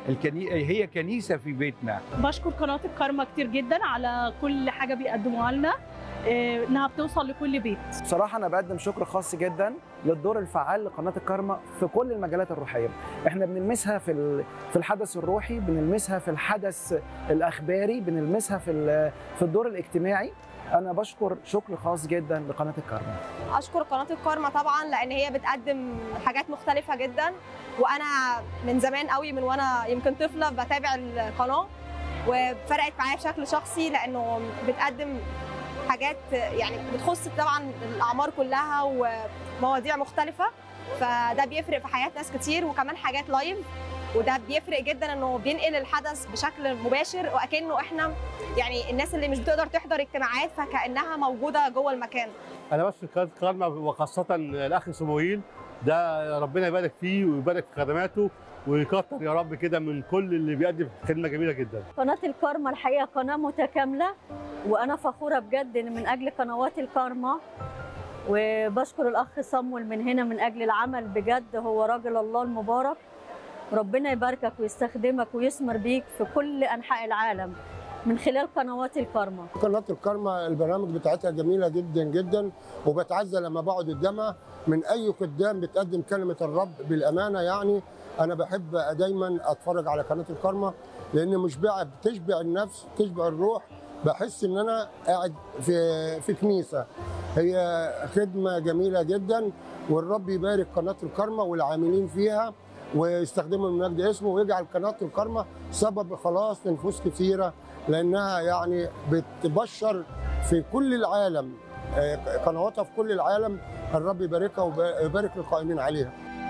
الكني... هي كنيسه في بيتنا بشكر قناه الكارما كتير جدا على كل حاجه بيقدموها لنا آه، انها بتوصل لكل بيت بصراحة أنا بقدم شكر خاص جدا للدور الفعال لقناة الكارما في كل المجالات الروحية. إحنا بنلمسها في ال- في الحدث الروحي، بنلمسها في الحدث الأخباري، بنلمسها في ال- في الدور الاجتماعي. أنا بشكر شكر خاص جدا لقناة الكارما. اشكر قناه الكارما طبعا لان هي بتقدم حاجات مختلفه جدا وانا من زمان قوي من وانا يمكن طفله بتابع القناه وفرقت معايا بشكل شخصي لانه بتقدم حاجات يعني بتخص طبعا الاعمار كلها ومواضيع مختلفه فده بيفرق في حياه ناس كتير وكمان حاجات لايف وده بيفرق جدا انه بينقل الحدث بشكل مباشر واكنه احنا يعني الناس اللي مش بتقدر تحضر اجتماعات فكانها موجوده جوه المكان انا بس قناه كارما وخاصه الاخ سموئيل ده ربنا يبارك فيه ويبارك في خدماته ويكتر يا رب كده من كل اللي بيقدم خدمه جميله جدا قناة الكارما الحقيقة قناة متكاملة وأنا فخورة بجد إن من أجل قنوات الكارما وبشكر الأخ صمول من هنا من أجل العمل بجد هو راجل الله المبارك ربنا يباركك ويستخدمك ويثمر بيك في كل أنحاء العالم من خلال قنوات الكارما قناة الكارما البرامج بتاعتها جميلة جدا جدا وبتعزى لما بقعد قدامها من أي قدام بتقدم كلمة الرب بالأمانة يعني أنا بحب دايما أتفرج على قناة الكارما لأن مشبعة بتشبع النفس تشبع الروح بحس إن أنا قاعد في في كنيسة هي خدمة جميلة جدا والرب يبارك قناة الكارما والعاملين فيها ويستخدموا من مجد اسمه ويجعل قناة الكارما سبب خلاص لنفوس كثيرة لانها يعني بتبشر في كل العالم آه، قنواتها في كل العالم الرب يباركها ويبارك القائمين عليها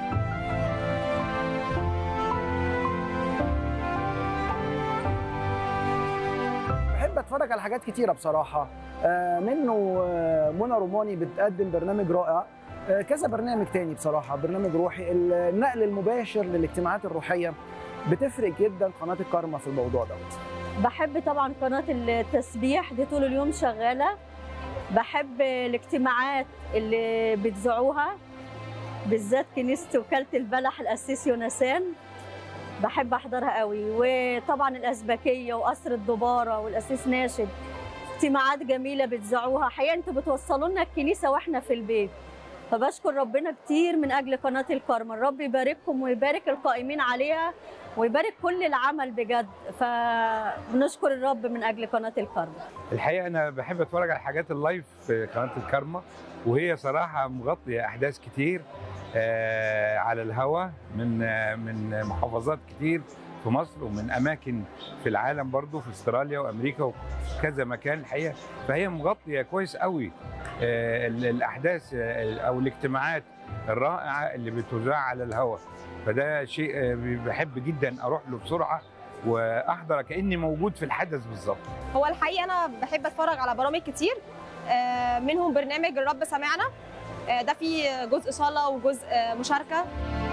بحب اتفرج على حاجات كتيره بصراحه آه، منه آه، منى روماني بتقدم برنامج رائع آه، كذا برنامج تاني بصراحه برنامج روحي النقل المباشر للاجتماعات الروحيه بتفرق جدا قناه الكارما في الموضوع دوت بحب طبعا قناة التسبيح دي طول اليوم شغالة بحب الاجتماعات اللي بتذاعوها بالذات كنيسة وكالة البلح الأسيس يونسان بحب أحضرها قوي وطبعا الأسبكية وقصر الدبارة والأسيس ناشد اجتماعات جميلة بتذاعوها حقيقة انتوا بتوصلوا لنا الكنيسة واحنا في البيت فبشكر ربنا كتير من أجل قناة الكارما الرب يبارككم ويبارك القائمين عليها ويبارك كل العمل بجد فبنشكر الرب من اجل قناه الكرم الحقيقه انا بحب اتفرج على حاجات اللايف في قناه الكارما وهي صراحه مغطيه احداث كتير آه، على الهوا من آه، من محافظات كتير في مصر ومن اماكن في العالم برضو في استراليا وامريكا وكذا مكان الحقيقه فهي مغطيه كويس قوي آه، ال- الاحداث آه، او الاجتماعات الرائعه اللي بتذاع على الهوا فده شيء آه، بحب جدا اروح له بسرعه واحضر كاني موجود في الحدث بالظبط هو الحقيقه انا بحب اتفرج على برامج كتير آه، منهم برنامج الرب سمعنا آه، ده فيه جزء صلاه وجزء آه، مشاركه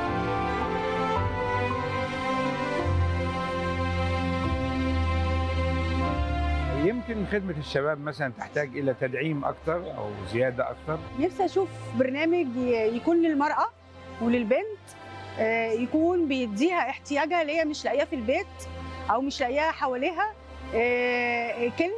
يمكن خدمة الشباب مثلا تحتاج إلى تدعيم أكثر أو زيادة أكثر نفسي اشوف برنامج ي- يكون للمراه وللبنت آه، يكون بيديها احتياجها اللي هي مش لاقياه في البيت او مش لاقياها حواليها آه، كلمه